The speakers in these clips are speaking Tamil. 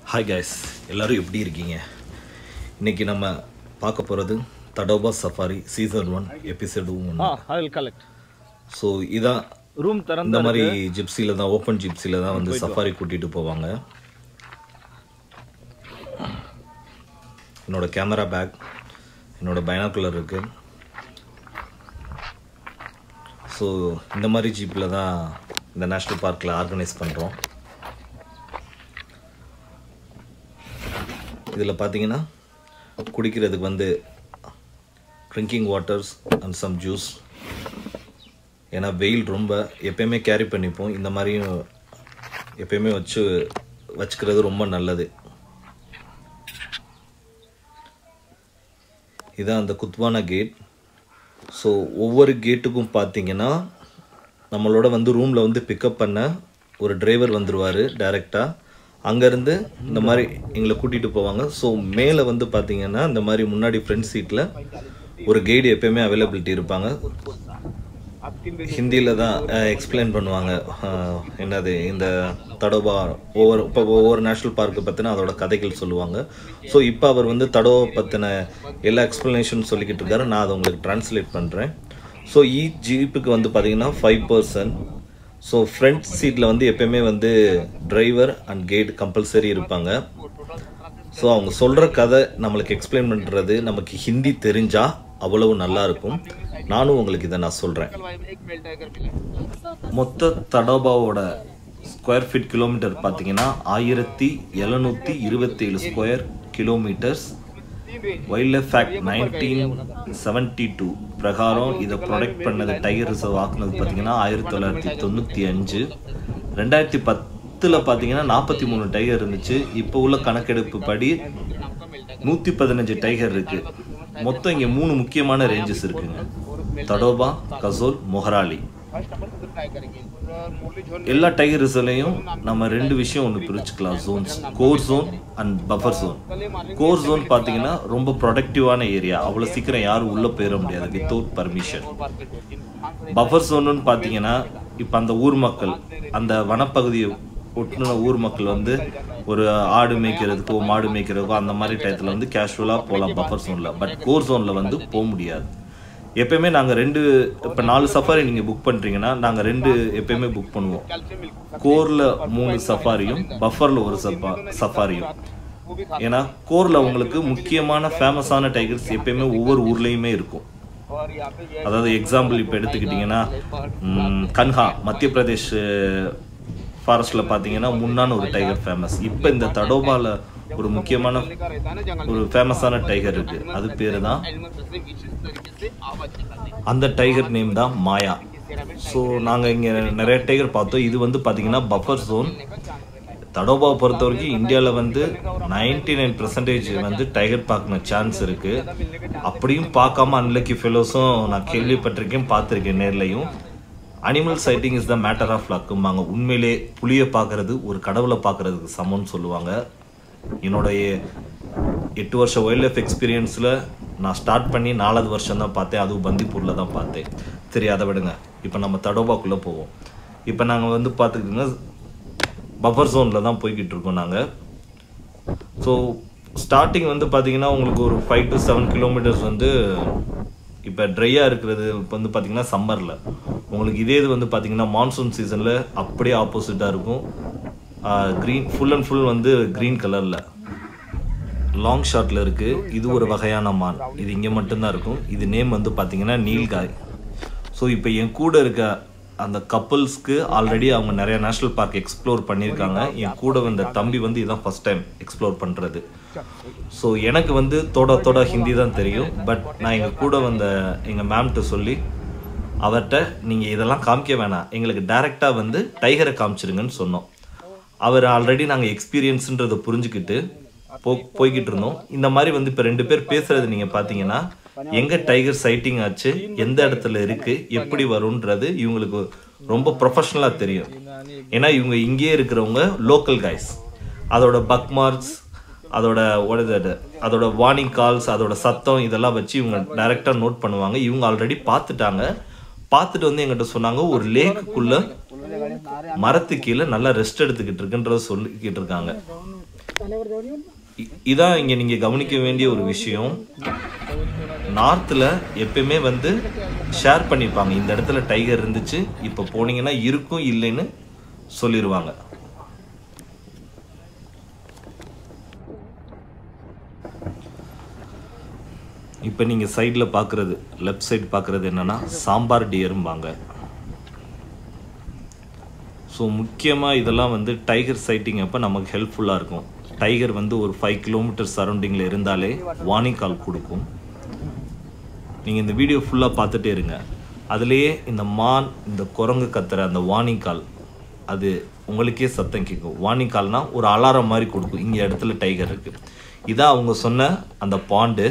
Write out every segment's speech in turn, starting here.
ஹாய் கைஸ் எல்லாரும் எப்படி இருக்கீங்க இன்னைக்கு நம்ம பார்க்க போகிறது Tadoba safari season one episode one ah I will collect so இதான் ரூம் திறந்து இந்த மாதிரி ஜிப்சியில் தான் ஓப்பன் ஜிப்சியில் தான் வந்து சஃபாரி கூட்டிகிட்டு போவாங்க என்னோட கேமரா பேக் என்னோட பைனாக்குலர் இருக்குது ஸோ இந்த மாதிரி ஜீப்பில் தான் இந்த நேஷ்னல் பார்க்கில் ஆர்கனைஸ் பண்ணுறோம் இதில் பார்த்தீங்கன்னா குடிக்கிறதுக்கு வந்து drinking waters and some juice ஏன்னா வெயில் ரொம்ப எப்பயுமே கேரி பண்ணிப்போம் இந்த மாதிரியும் எப்பயுமே வச்சு வச்சுக்கிறது ரொம்ப நல்லது இதான் அந்த குத்வானா கேட் ஸோ ஒவ்வொரு கேட்டுக்கும் பார்த்தீங்கன்னா நம்மளோட வந்து ரூமில் வந்து பிக்கப் பண்ண ஒரு டிரைவர் வந்துடுவார் டைரெக்டாக அங்கேருந்து இந்த மாதிரி எங்களை கூட்டிகிட்டு போவாங்க ஸோ மேலே வந்து பார்த்தீங்கன்னா இந்த மாதிரி முன்னாடி ஃப்ரண்ட் சீட்டில் ஒரு கைடு எப்பயுமே அவைலபிலிட்டி இருப்பாங்க ஹிந்தியில் தான் எக்ஸ்பிளைன் பண்ணுவாங்க அஹ், என்னது இந்த தடோபா ஒவ்வொரு இப்போ ஒவ்வொரு நேஷ்னல் பார்க்கை பற்றின அதோட கதைகள் சொல்லுவாங்க ஸோ இப்போ அவர் வந்து தடோவை பற்றின எல்லா எக்ஸ்ப்ளனேஷன் சொல்லிக்கிட்டு இருக்காரு நான் அதை உங்களுக்கு ட்ரான்ஸ்லேட் பண்ணுறேன் ஸோ ஈ ஜீப்புக்கு வந்து பார்த்தீங்கன்னா ஃபைவ் பர்சன் ஸோ ஃப்ரண்ட் சீட்டில் வந்து எப்பயுமே வந்து டிரைவர் அண்ட் கைடு கம்பல்சரி இருப்பாங்க ஸோ அவங்க சொல்கிற கதை நம்மளுக்கு எக்ஸ்பிளைன் பண்ணுறது நமக்கு ஹிந்தி தெரிஞ்சா அவ்வளவு நல்லா இருக்கும் நானும் உங்களுக்கு இதை நான் சொல்கிறேன் மொத்த தடோபாவோட ஸ்கொயர் ஃபீட் கிலோமீட்டர் பார்த்தீங்கன்னா ஆயிரத்தி எழுநூற்றி இருபத்தேழு square kilometres wild life act nineteen seventy two பிரகாரம் இதை ப்ரொடெக்ட் பண்ணது டைகர் ரிசர்வ் ஆக்குனது பார்த்தீங்கன்னா ஆயிரத்தி தொள்ளாயிரத்தி தொண்ணூற்றி அஞ்சு ரெண்டாயிரத்தி பத்தில் பார்த்தீங்கன்னா நாற்பத்தி மூணு டைகர் இருந்துச்சு இப்போ உள்ள கணக்கெடுப்பு படி நூற்றி பதினஞ்சு டைகர் இருக்கு மொத்தம் இங்கே மூணு முக்கியமான ரேஞ்சஸ் இருக்குங்க தடோபா கசோல் மொஹராலி எல்லா டைகர் ரிசர்வ்லையும் நம்ம ரெண்டு விஷயம் ஒன்று பிரிச்சுக்கலாம் zones core zone and buffer zone core zone பார்த்தீங்கன்னா ரொம்ப ப்ரொடக்டிவான ஏரியா அவ்வளோ சீக்கிரம் யாரும் உள்ளே போயிட முடியாது வித்தவுட் பர்மிஷன் பஃபர் ஜோனுன்னு பார்த்தீங்கன்னா இப்போ அந்த ஊர் மக்கள் அந்த வனப்பகுதியை ஒட்டுன ஊர் மக்கள் வந்து ஒரு ஆடு மேய்க்கிறதுக்கோ மாடு மேய்க்கிறதுக்கோ அந்த மாதிரி டயத்தில் வந்து கேஷுவலாக போகலாம் பஃபர் ஜோனில் பட் கோர் ஜோனில் வந்து போக முடியாது எப்பயுமே நாங்கள் ரெண்டு இப்போ நாலு சஃபாரி நீங்கள் புக் பண்ணுறீங்கன்னா நாங்கள் ரெண்டு எப்பயுமே புக் பண்ணுவோம் கோரில் மூணு சஃபாரியும் பஃபரில் ஒரு சஃபா சஃபாரியும் ஏன்னா கோரில் உங்களுக்கு முக்கியமான ஃபேமஸான டைகர்ஸ் எப்பயுமே ஒவ்வொரு ஊர்லேயுமே இருக்கும் அதாவது எக்ஸாம்பிள் இப்போ எடுத்துக்கிட்டிங்கன்னா ம், கன்ஹா மத்திய பிரதேஷ் ஃபாரஸ்ட்டில் பார்த்தீங்கன்னா முன்னான்னு ஒரு டைகர் ஃபேமஸ் இப்போ இந்த தடோபால ஒரு முக்கியமான ஒரு ஃபேமஸான டைகர் இருக்கு அது பேர் தான் அந்த டைகர் நேம் தான் மாயா ஸோ நாங்கள் இங்கே நிறைய டைகர் பார்த்தோம் இது வந்து பார்த்தீங்கன்னா பஃபர் ஜோன் தடோபாவை பொறுத்த வரைக்கும் இந்தியாவில் வந்து நைன்டி நைன் பர்சன்டேஜ் வந்து டைகர் பார்க்கணும் சான்ஸ் இருக்கு அப்படியும் பார்க்காம அன்லக்கி ஃபெலோஸும் நான் கேள்விப்பட்டிருக்கேன் பார்த்துருக்கேன் நேர்லையும் animal sighting is the matter of லக்கும்பாங்க உண்மையிலே புளியை பார்க்கறது ஒரு கடவுளை பார்க்கறதுக்கு சமம்னு சொல்லுவாங்க என்னுடைய எட்டு வருஷம் வைல்ட் லைஃப் எக்ஸ்பீரியன்ஸில் நான் ஸ்டார்ட் பண்ணி நாலாவது வருஷம் தான் பார்த்தேன் அதுவும் பந்திப்பூரில் தான் பார்த்தேன் சரி அதை விடுங்க இப்போ நம்ம தடோபாக்குள்ளே போவோம் இப்போ நாங்கள் வந்து பார்த்துக்கிட்டிங்கன்னா பஃபர் ஜோனில் தான் போய்கிட்டு இருக்கோம் நாங்கள் ஸோ ஸ்டார்டிங் வந்து பார்த்தீங்கன்னா உங்களுக்கு ஒரு ஃபைவ் டு செவன் கிலோமீட்டர்ஸ் வந்து இப்போ ட்ரையாக இருக்கிறது இப்போ வந்து பார்த்தீங்கன்னா சம்மரில் உங்களுக்கு இதே இது வந்து பார்த்தீங்கன்னா மான்சூன் சீசனில் அப்படியே ஆப்போசிட்டாக இருக்கும் க்ரீன் ஃபுல் அண்ட் ஃபுல் வந்து க்ரீன் கலரில் லாங் ஷாட்டில் இருக்குது இது ஒரு வகையான மான் இது இங்கே மட்டும்தான் இருக்கும் இது நேம் வந்து பார்த்தீங்கன்னா நீல்காய் ஸோ இப்போ என் கூட இருக்க அந்த கப்புள்ஸ்க்கு ஆல்ரெடி அவங்க நிறைய நேஷ்னல் பார்க் எக்ஸ்ப்ளோர் பண்ணியிருக்காங்க என் கூட வந்த தம்பி வந்து இதான் ஃபர்ஸ்ட் டைம் எக்ஸ்ப்ளோர் பண்ணுறது ஸோ எனக்கு வந்து தோட தோட ஹிந்தி தான் தெரியும் பட் நான் எங்கள் கூட வந்த எங்கள் மேம்கிட்ட சொல்லி அவர்கிட்ட நீங்கள் இதெல்லாம் காமிக்க வேணாம் எங்களுக்கு டைரெக்டாக வந்து டைகரை காமிச்சிருங்கன்னு சொன்னோம் அவர் ஆல்ரெடி நாங்கள் எக்ஸ்பீரியன்ஸுன்றதை புரிஞ்சுக்கிட்டு போ போய்கிட்டு இருந்தோம் இந்த மாதிரி வந்து இப்போ ரெண்டு பேர் பேசுறது நீங்கள் பார்த்தீங்கன்னா எங்கே டைகர் சைட்டிங் ஆச்சு எந்த இடத்துல இருக்கு எப்படி வரும்ன்றது இவங்களுக்கு ரொம்ப ப்ரொஃபஷ்னலாக தெரியும் ஏன்னா இவங்க இங்கேயே இருக்கிறவங்க லோக்கல் கைஸ் அதோட பக் மார்க்ஸ் அதோட what is that? அதோட வார்னிங் கால்ஸ் அதோட சத்தம் இதெல்லாம் வச்சு இவங்க டைரெக்டாக நோட் பண்ணுவாங்க இவங்க ஆல்ரெடி பார்த்துட்டாங்க பார்த்துட்டு வந்து எங்கிட்ட சொன்னாங்க ஒரு லேக்குக்குள்ள மரத்து கீழே நல்லா ரெஸ்ட் எடுத்துக்கிட்டு இருக்குன்றத சொல்லிக்கிட்டு இருக்காங்க இ- இதான் இங்க நீங்க கவனிக்க வேண்டிய ஒரு விஷயம் நார்த்தில் எப்பயுமே வந்து ஷேர் பண்ணிப்பாங்க இந்த இடத்துல டைகர் இருந்துச்சு இப்போ போனீங்கன்னா இருக்கும் இல்லைன்னு சொல்லிடுவாங்க இப்போ நீங்கள் சைடில் பார்க்குறது லெஃப்ட் சைடு பார்க்குறது என்னன்னா சாம்பார் டியரும்பாங்க ஸோ முக்கியமாக இதெல்லாம் வந்து டைகர் சைட்டிங் அப்போ நமக்கு ஹெல்ப்ஃபுல்லாக இருக்கும் டைகர் வந்து ஒரு ஃபைவ் கிலோமீட்டர் சரௌண்டிங்கில் இருந்தாலே வார்னிங் கால் கொடுக்கும் நீங்கள் இந்த வீடியோ ஃபுல்லாக பார்த்துட்டே இருங்க அதுலேயே இந்த மான் இந்த குரங்கு கத்துற அந்த வார்னிங் கால் அது உங்களுக்கே சத்தம் கேட்கும் வார்னிங் கால்னா ஒரு அலாரம் மாதிரி கொடுக்கும் இங்கே இடத்துல டைகர் இருக்குது இதான் அவங்க சொன்ன அந்த பாண்டு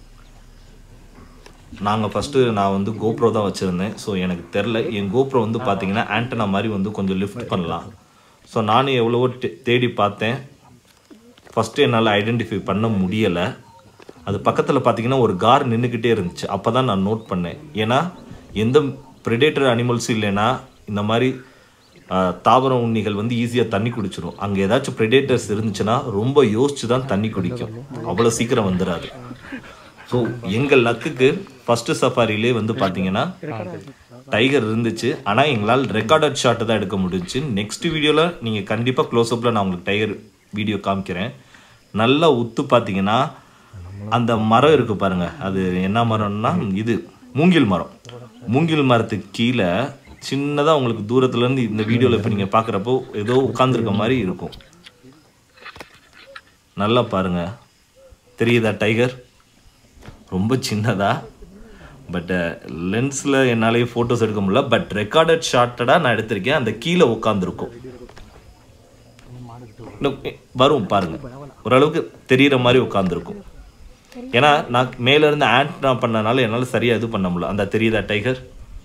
நாங்கள் ஃபஸ்ட்டு நான் வந்து கோப்ரோ தான் வச்சுருந்தேன் ஸோ எனக்கு தெரில என் கோப்ரோ வந்து பார்த்தீங்கன்னா ஆண்டனா மாதிரி வந்து கொஞ்சம் லிஃப்ட் பண்ணலாம் ஸோ நானும் எவ்வளவோ தே- தேடி பார்த்தேன் ஃபஸ்ட்டு என்னால் ஐடென்டிஃபை பண்ண முடியலை அது பக்கத்தில் பார்த்தீங்கன்னா ஒரு கார் நின்றுக்கிட்டே இருந்துச்சு அப்போ தான் நான் நோட் பண்ணேன் ஏன்னா எந்த ப்ரிடேட்டர் அனிமல்ஸும் இல்லைன்னா இந்த மாதிரி ஆஹ், தாவர உண்ணிகள் வந்து ஈஸியாக தண்ணி குடிச்சிரும் அங்கே ஏதாச்சும் ப்ரிடேட்டர்ஸ் இருந்துச்சுன்னா ரொம்ப யோசிச்சு தான் தண்ணி குடிக்கும் அவ்வளோ சீக்கிரம் வந்துடாது ஸோ எங்கள் லக்குக்கு ஃபர்ஸ்ட் சஃபாரிலே வந்து பார்த்தீங்கன்னா டைகர் இருந்துச்சு ஆனால் எங்களால் ரெக்கார்டட் ஷாட் தான் எடுக்க முடிஞ்சுச்சு நெக்ஸ்ட் வீடியோவில் நீங்கள் கண்டிப்பாக க்ளோஸ்அப்பில் நான் உங்களுக்கு டைகர் வீடியோ காமிக்கிறேன் நல்லா உத்து பார்த்தீங்கன்னா அந்த மரம் இருக்கு பாருங்க அது என்ன மரம்னா இது மூங்கில் மரம் மூங்கில் மரத்துக்கு கீழே சின்னதாக உங்களுக்கு தூரத்துலேருந்து இந்த வீடியோவில் இப்போ நீங்கள் பார்க்குறப்போ ஏதோ உட்காந்துருக்க மாதிரி இருக்கும் நல்லா பாருங்க தெரியுதா டைகர் ரொம்ப சின்னதா பட் லென்ஸில் என்னாலேயே ஃபோட்டோஸ் எடுக்க முடியல பட் ரெக்கார்டட் ஷார்ட்டடாக நான் எடுத்திருக்கேன் அந்த கீழே உட்காந்துருக்கும் வரும் பாருங்க ஓரளவுக்கு தெரியிற மாதிரி உட்காந்துருக்கும் ஏன்னா நான் மேல இருந்து ஆண்ட்னா பண்ணனால என்னால் சரியா இது பண்ண முடியல அந்த தெரியுதா டைகர்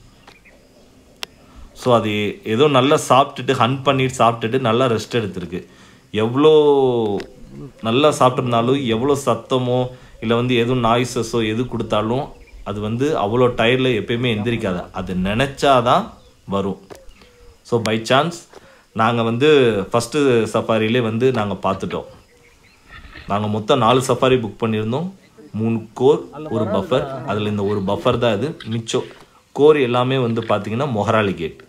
ஸோ அது ஏதோ நல்லா சாப்பிட்டுட்டு ஹன் பண்ணிட்டு சாப்பிட்டுட்டு நல்லா ரெஸ்ட் எடுத்திருக்கு எவ்வளோ நல்லா சாப்பிட்ருந்தாலும் எவ்வளோ சத்தமோ இல்லை வந்து எதுவும் நாய்ஸஸோ எது கொடுத்தாலும் அது வந்து அவ்வளோ டயர்டில் எப்பயுமே எந்திரிக்காது அது நினச்சாதான் வரும் ஸோ பை சான்ஸ் நாங்கள் வந்து ஃபஸ்ட்டு சஃபாரிலே வந்து நாங்கள் பார்த்துட்டோம் நாங்கள் மொத்தம் நாலு சஃபாரி புக் பண்ணியிருந்தோம் மூணு கோர் ஒரு பஃபர் அதில் இந்த ஒரு பஃபர் தான் இது மிச்சம் கோர் எல்லாமே வந்து பார்த்தீங்கன்னா மொஹராலி கேட்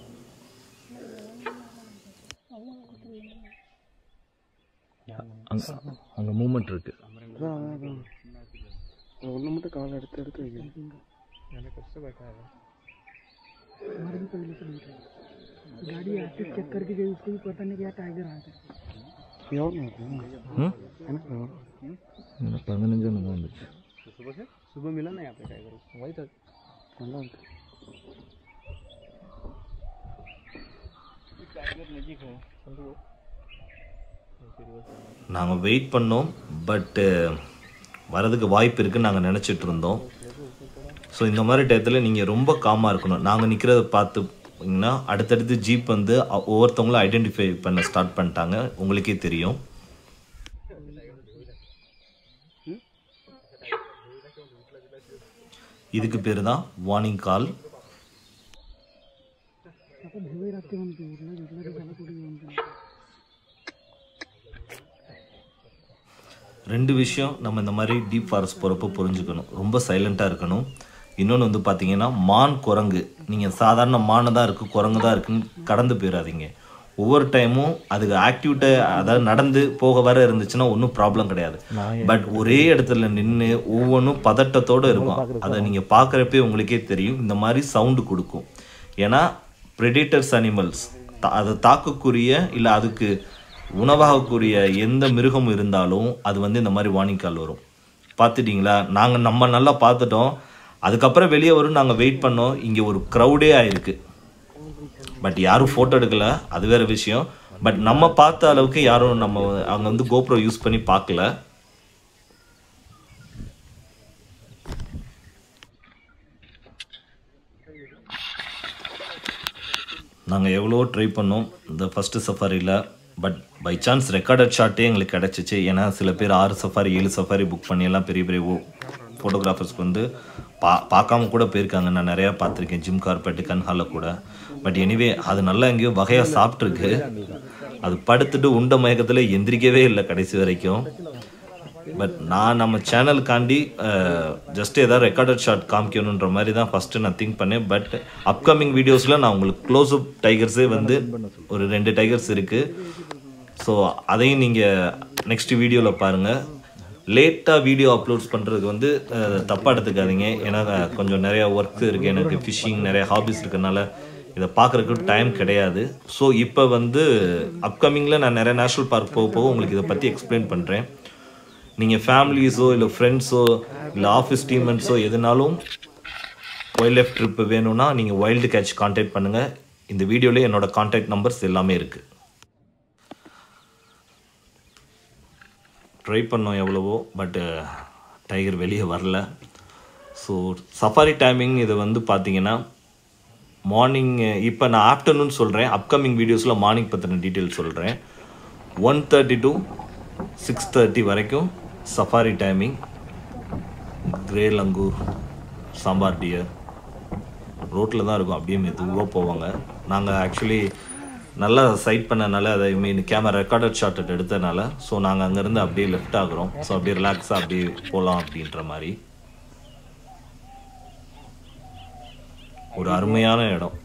அங்கே மூமெண்ட் இருக்கு ஒன்று மட்டும் காலை எடுத்து எடுத்து வைக்கணும் गाड़ी आके चेक करके गई उसको भी पता नहीं क्या टाइगर आ गया எவ்வளோ இருக்கும் ம் எனக்கு எவ்வளோ பதினஞ்சு வந்துச்சு सुबह मिला ना यहाँ पे टाइगर वही था நல்லா இருக்கு நாங்கள் வெயிட் பண்ணோம் பட்டு வரதுக்கு வாய்ப்பு இருக்குன்னு நாங்கள் நினச்சிட்டு இருந்தோம் ஸோ இந்த மாதிரி டயத்தில் நீங்கள் ரொம்ப காமாக இருக்கணும் நாங்கள் நிற்கிறத பார்த்துங்கன்னா அடுத்தடுத்து ஜீப் வந்து அ- ஒவ்வொருத்தவங்களும் ஐடென்டிஃபை பண்ண ஸ்டார்ட் பண்ணிட்டாங்க உங்களுக்கே தெரியும் இதுக்கு பேர் தான் வார்னிங் கால் அப்போ भीड़ रखते हम तो इतना इतना भी चला थोड़ी हम ரெண்டு விஷயம் நம்ம இந்த மாதிரி டீப் ஃபாரஸ்ட் போகிறப்போ புரிஞ்சுக்கணும் ரொம்ப சைலண்ட்டாக இருக்கணும் இன்னொன்று வந்து பார்த்தீங்கன்னா மான் குரங்கு நீங்கள் சாதாரண மானை தான் இருக்குது குரங்கு தான் இருக்குன்னு கடந்து போயிடாதீங்க ஒவ்வொரு டைமும் அதுக்கு ஆக்டிவிட்ட அதாவது நடந்து போக வர இருந்துச்சுன்னா ஒன்றும் ப்ராப்ளம் கிடையாது பட் ஒரே இடத்துல நின்று ஒவ்வொன்றும் பதட்டத்தோடு இருக்கும் அதை நீங்கள் பார்க்குறப்பே உங்களுக்கே தெரியும் இந்த மாதிரி சவுண்டு கொடுக்கும் ஏன்னா ப்ரெடிட்டர்ஸ் அனிமல்ஸ் அதை தாக்கக்கூடிய இல்லை அதுக்கு உணவாகக்கூடிய எந்த மிருகம் இருந்தாலும் அது வந்து இந்த மாதிரி வார்னிங் கால் வரும் பார்த்துட்டிங்களா நாங்கள் நம்ம நல்லா பார்த்துட்டோம் அதுக்கப்புறம் வெளியே வரும் நாங்கள் வெயிட் பண்ணோம் இங்கே ஒரு க்ரௌடே ஆயிருக்கு பட் யாரும் ஃபோட்டோ எடுக்கல அது வேற விஷயம் பட் நம்ம பார்த்த அளவுக்கு யாரும் நம்ம அங்கே வந்து கோப்ரோ யூஸ் பண்ணி பார்க்கல நாங்கள் எவ்வளவோ ட்ரை பண்ணோம் இந்த ஃபஸ்ட்டு சஃபாரியில் பட் பை சான்ஸ் ரெக்கார்டட் ஷாட்டே எங்களுக்கு கிடச்சிச்சு ஏன்னா சில பேர் ஆறு சஃபாரி ஏழு சஃபாரி புக் பண்ணி எல்லாம் பெரிய பெரிய ஃபோட்டோகிராஃபர்ஸ்க்கு வந்து பா பார்க்காம கூட போயிருக்காங்க நான் நிறையா பார்த்துருக்கேன் ஜிம் கார்பெட்டு கன்ஹாலில் கூட பட் எனிவே அது நல்லா எங்கேயோ வகையாக சாப்பிட்ருக்கு அது படுத்துட்டு உண்ட மயக்கத்தில் எந்திரிக்கவே இல்லை கடைசி வரைக்கும் பட் நான் நம்ம சேனலுக்காண்டி ஜஸ்ட் ஏதாவது ரெக்கார்டட் ஷாட் காமிக்கணுன்ற மாதிரி தான் ஃபஸ்ட்டு நான் திங்க் பண்ணேன் பட் அப்கமிங் வீடியோஸில் நான் உங்களுக்கு க்ளோஸ் அப் டைகர்ஸே வந்து ஒரு ரெண்டு டைகர்ஸ் இருக்குது ஸோ அதையும் நீங்கள் நெக்ஸ்ட் வீடியோவில் பாருங்கள் லேட்டாக வீடியோ அப்லோட்ஸ் பண்ணுறதுக்கு வந்து தப்பாக எடுத்துக்காதீங்க ஏன்னா அஹ், கொஞ்சம் நிறையா ஒர்க் இருக்குது எனக்கு ஃபிஷிங் நிறைய ஹாபிஸ் இருக்கனால இதை பார்க்குறதுக்கு டைம் கிடையாது ஸோ இப்போ வந்து அப்கமிங்கில் நான் நிறைய நேஷ்னல் பார்க் போக போக உங்களுக்கு இதை பற்றி எக்ஸ்பிளைன் பண்ணுறேன் நீங்கள் ஃபேமிலிஸோ இல்லை ஃப்ரெண்ட்ஸோ இல்லை ஆஃபீஸ் டீமெண்ட்ஸோ எதுனாலும் வைல்ட் லைஃப் ட்ரிப் வேணும்னா நீங்கள் வைல்டு கேட்ச் காண்டாக்ட் பண்ணுங்கள் இந்த வீடியோவில் என்னோட காண்டாக்ட் நம்பர்ஸ் எல்லாமே இருக்குது ட்ரை பண்ணோம் எவ்வளவோ பட் டைகர் வெளியே வரல ஸோ சஃபாரி டைமிங் இது வந்து பார்த்தீங்கன்னா மார்னிங் இப்போ நான் ஆஃப்டர்நூன் சொல்கிறேன் அப்கமிங் வீடியோஸில் மார்னிங் பற்றின டீட்டெயில் சொல்கிறேன் one thirty to six thirty வரைக்கும் safari timing grey langur sambar deer ரோட்டில் தான் இருக்கும் அப்படியே மெதுவாக போவாங்க நாங்கள் ஆக்சுவலி நல்லா சைட் பண்ணனால அதை மீன் கேமரா ரெக்கார்டட் ஷாட் எடுத்தனால ஸோ நாங்கள் அங்கேருந்து அப்படியே லெஃப்ட் ஆகுறோம் ஸோ அப்படியே ரிலாக்ஸாக அப்படியே போகலாம் அப்படின்ற மாதிரி ஒரு அருமையான இடம்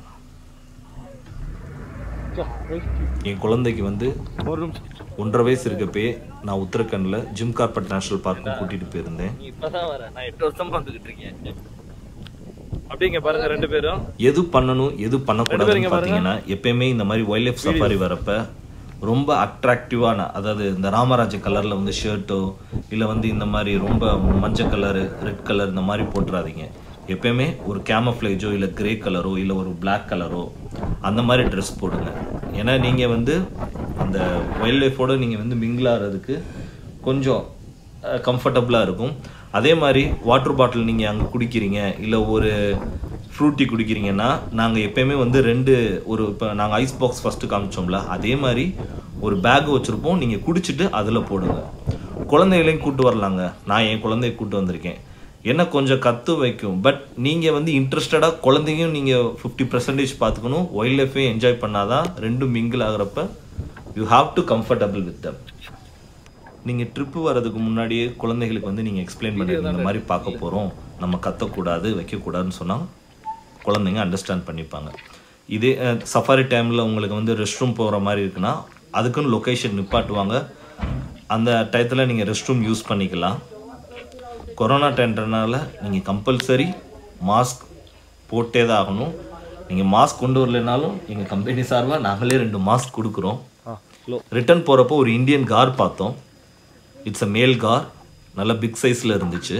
என் குழந்தைக்கு வந்து ஒரு நிமிஷம் ஒன்றரை வயசு இருக்கப்பே நான் உத்தரகண்டில் ஜிம் கார்பெட் நேஷனல் பார்க்கும் கூட்டிகிட்டு போயிருந்தேன் இப்பதான் வரேன் நான் எட்டு வருஷமா வந்துகிட்டு இருக்கேன் அப்படிங்க பாருங்க ரெண்டு பேரும் எது பண்ணணும் எது பண்ணக்கூடாதுன்னு பார்த்தீங்கன்னா எப்பயுமே இந்த மாதிரி வைல்ட் லைஃப் சஃபாரி வரப்ப ரொம்ப அட்ராக்டிவான அதாவது இந்த ராமராஜ கலரில் வந்து ஷர்ட்டோ இல்லை வந்து இந்த மாதிரி ரொம்ப மஞ்சள் கலரு ரெட் கலர் இந்த மாதிரி போட்டுறாதீங்க எப்பயுமே ஒரு கேமஃப்ளேஜோ இல்லை கிரே கலரோ இல்லை ஒரு Black கலரோ அந்த மாதிரி ட்ரெஸ் போடுங்க ஏன்னா நீங்கள் வந்து அந்த வைல்ட் லைஃபோட நீங்கள் வந்து mingle ஆகிறதுக்கு கொஞ்சம் கம்ஃபர்டபுளாக இருக்கும் அதே மாதிரி வாட்டர் பாட்டில் நீங்கள் அங்கே குடிக்கிறீங்க இல்லை ஒரு ஃப்ரூட்டி குடிக்கிறீங்கன்னா நாங்கள் எப்பயுமே வந்து ரெண்டு ஒரு இப்போ நாங்கள் ஐஸ் பாக்ஸ் ஃபஸ்ட்டு காமிச்சோம்ல அதே மாதிரி ஒரு பேக் வச்சுருப்போம் நீங்கள் குடிச்சிட்டு அதில் போடுங்க குழந்தைகளையும் கூட்டு வரலாங்க நான் என் குழந்தைய கூட்டு வந்திருக்கேன் என்ன கொஞ்சம் கற்று வைக்கும் பட் நீங்கள் வந்து இன்ட்ரெஸ்டடாக குழந்தையும் நீங்கள் ஃபிஃப்டி பர்சன்டேஜ் பார்த்துக்கணும் வைல்ட் லைஃபையும் என்ஜாய் பண்ணாதான் ரெண்டும் மிங்கிள் ஆகிறப்ப you have to comfortable with them நீங்கள் ட்ரிப்பு வர்றதுக்கு முன்னாடியே குழந்தைகளுக்கு வந்து நீங்கள் எக்ஸ்பிளைன் பண்ணுறது இந்த மாதிரி பார்க்க போகிறோம் நம்ம கத்தக்கூடாது வைக்கக்கூடாதுன்னு சொன்னால் குழந்தைங்க அண்டர்ஸ்டாண்ட் பண்ணிப்பாங்க இதே சஃபாரி டைமில் உங்களுக்கு வந்து ரெஸ்ட் ரூம் போகிற மாதிரி இருக்குன்னா அதுக்குன்னு லொக்கேஷன் நிப்பாட்டுவாங்க அந்த டயத்தில் நீங்கள் ரெஸ்ட் ரூம் யூஸ் பண்ணிக்கலாம் கொரோனா டைம்ன்றனால நீங்கள் கம்பல்சரி மாஸ்க் போட்டே தான் ஆகணும் நீங்கள் மாஸ்க் கொண்டு வரலைனாலும் எங்கள் கம்பெனி சார்பாக நாங்களே ரெண்டு மாஸ்க் கொடுக்குறோம் ஆ ஸ்லோ ரிட்டர்ன் போகிறப்போ ஒரு இந்தியன் கார் பார்த்தோம் இட்ஸ் அ மேல் கார் நல்ல பிக் சைஸில் இருந்துச்சு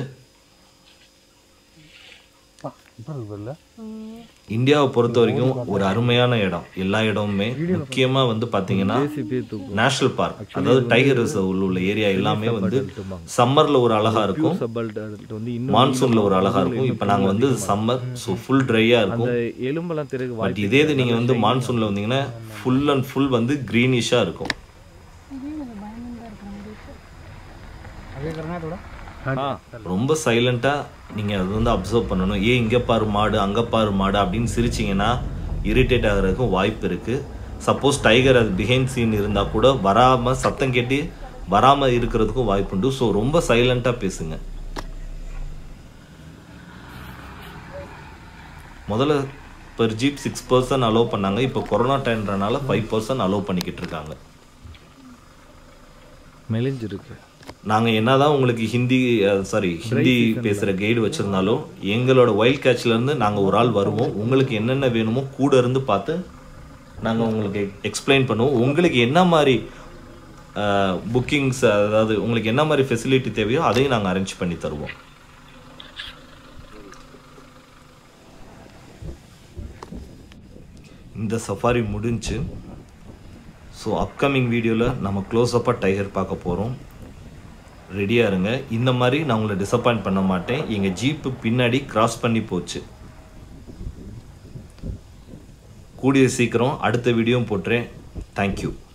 இந்தியாவை பொறுத்த வரைக்கும் ஒரு அருமையான இடம் எல்லா இடமுமே முக்கியமாக வந்து பார்த்தீங்கன்னா நேஷனல் பார்க் அதாவது டைகர் ரிசர்வ் உள்ள ஏரியா எல்லாமே வந்து சம்மரில் ஒரு அழகா இருக்கும் சப்பால்ட் வந்து இன்னும் மான்சூனில் ஒரு அழகா இருக்கும் இப்போ நாங்கள் வந்து சம்மர் ஸோ ஃபுல் ட்ரையாக இருக்கும் எலும்பெல்லாம் திறகு பட் இதே இது நீங்கள் வந்து மான்சூனில் வந்தீங்கன்னா ஃபுல் அண்ட் ஃபுல் வந்து க்ரீனிஷாக இருக்கும் आगे करना है थोड़ा ஆ ரொம்ப சைலண்ட்டாக நீங்கள் அது வந்து அப்சர்வ் பண்ணணும் ஏன் இங்கே பாரு மாடு அங்கே பாரு மாடு அப்படின்னு சிரிச்சிங்கன்னா இரிட்டேட் ஆகிறதுக்கும் வாய்ப்பு இருக்குது சப்போஸ் டைகர் அது பிஹைண்ட் சீன் இருந்தால் கூட வராமல் சத்தம் கேட்டு வராமல் இருக்கிறதுக்கும் வாய்ப்புண்டு ஸோ ரொம்ப சைலண்ட்டாக பேசுங்க முதல்ல per jeep six percent allow பண்ணாங்க இப்போ கொரோனா டைம்ன்றனால ஃபைவ் பர்சன்ட் அலோவ் பண்ணிக்கிட்டு இருக்காங்க மெலிஞ்சிருக்கு நாங்கள் என்னதான் உங்களுக்கு ஹிந்தி சாரி ஹிந்தி பேசுகிற கைடு வச்சுருந்தாலும் எங்களோட வைல்ட் கேட்ச்லேருந்து நாங்கள் ஒரு ஆள் வருவோம் உங்களுக்கு என்னென்ன வேணுமோ கூட இருந்து பார்த்து நாங்கள் உங்களுக்கு எக்ஸ்பிளைன் பண்ணுவோம் உங்களுக்கு என்ன மாதிரி புக்கிங்ஸ் அதாவது உங்களுக்கு என்ன மாதிரி ஃபெசிலிட்டி தேவையோ அதையும் நாங்கள் அரேஞ்ச் பண்ணி தருவோம் இந்த சஃபாரி முடிஞ்சு ஸோ அப்கமிங் வீடியோவில் நம்ம க்ளோஸ்அப்பாக டைகர் பார்க்க போகிறோம் ரெடியாக இருங்க இந்த மாதிரி நான் உங்களை டிசப்பாயிண்ட் பண்ண மாட்டேன் எங்கள் ஜீப்பு பின்னாடி கிராஸ் பண்ணி போச்சு கூடிய சீக்கிரம் அடுத்த வீடியோவும் போட்டுறேன் தேங்க்யூ